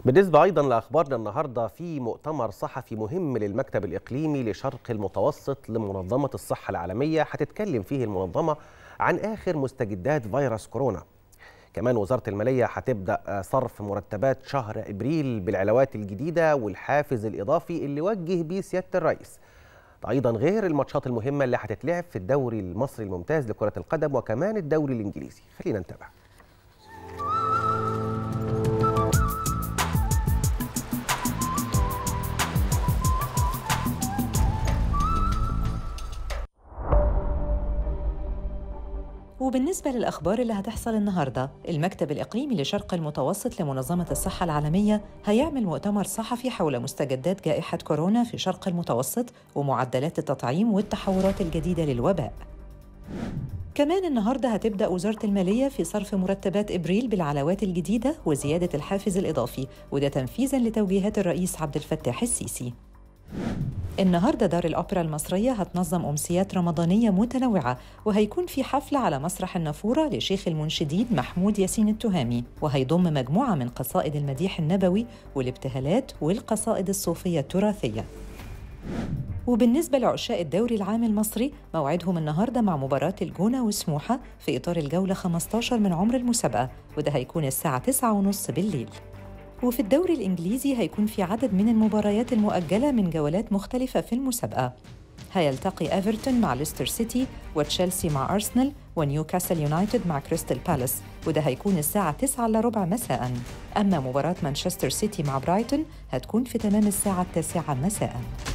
بالنسبة أيضا لأخبارنا النهاردة في مؤتمر صحفي مهم للمكتب الإقليمي لشرق المتوسط لمنظمة الصحة العالمية هتتكلم فيه المنظمة عن آخر مستجدات فيروس كورونا كمان وزارة المالية هتبدأ صرف مرتبات شهر إبريل بالعلاوات الجديدة والحافز الإضافي اللي وجه بيه سيادة الرئيس أيضا غير الماتشات المهمة اللي هتتلعب في الدوري المصري الممتاز لكرة القدم وكمان الدوري الإنجليزي خلينا نتابع وبالنسبة للأخبار اللي هتحصل النهاردة المكتب الإقليمي لشرق المتوسط لمنظمة الصحة العالمية هيعمل مؤتمر صحفي حول مستجدات جائحة كورونا في شرق المتوسط ومعدلات التطعيم والتحورات الجديدة للوباء كمان النهارده هتبدا وزاره الماليه في صرف مرتبات ابريل بالعلاوات الجديده وزياده الحافز الاضافي وده تنفيذا لتوجيهات الرئيس عبد الفتاح السيسي النهارده دار الأوبرا المصرية هتنظم أمسيات رمضانية متنوعة وهيكون في حفلة على مسرح النافورة لشيخ المنشدين محمود ياسين التهامي وهيضم مجموعة من قصائد المديح النبوي والابتهالات والقصائد الصوفية التراثية وبالنسبة لعشاق الدوري العام المصري موعدهم النهاردة مع مباراة الجونة وسموحة في إطار الجولة 15 من عمر المسابقة وده هيكون الساعة 9:30 بالليل وفي الدوري الإنجليزي هيكون في عدد من المباريات المؤجلة من جولات مختلفة في المسابقة هيلتقي ايفرتون مع ليستر سيتي وتشيلسي مع أرسنال ونيوكاسل يونايتد مع كريستال بالاس وده هيكون الساعة 9 إلا ربع مساء أما مباراة مانشستر سيتي مع برايتون هتكون في تمام الساعة التاسعة مساءً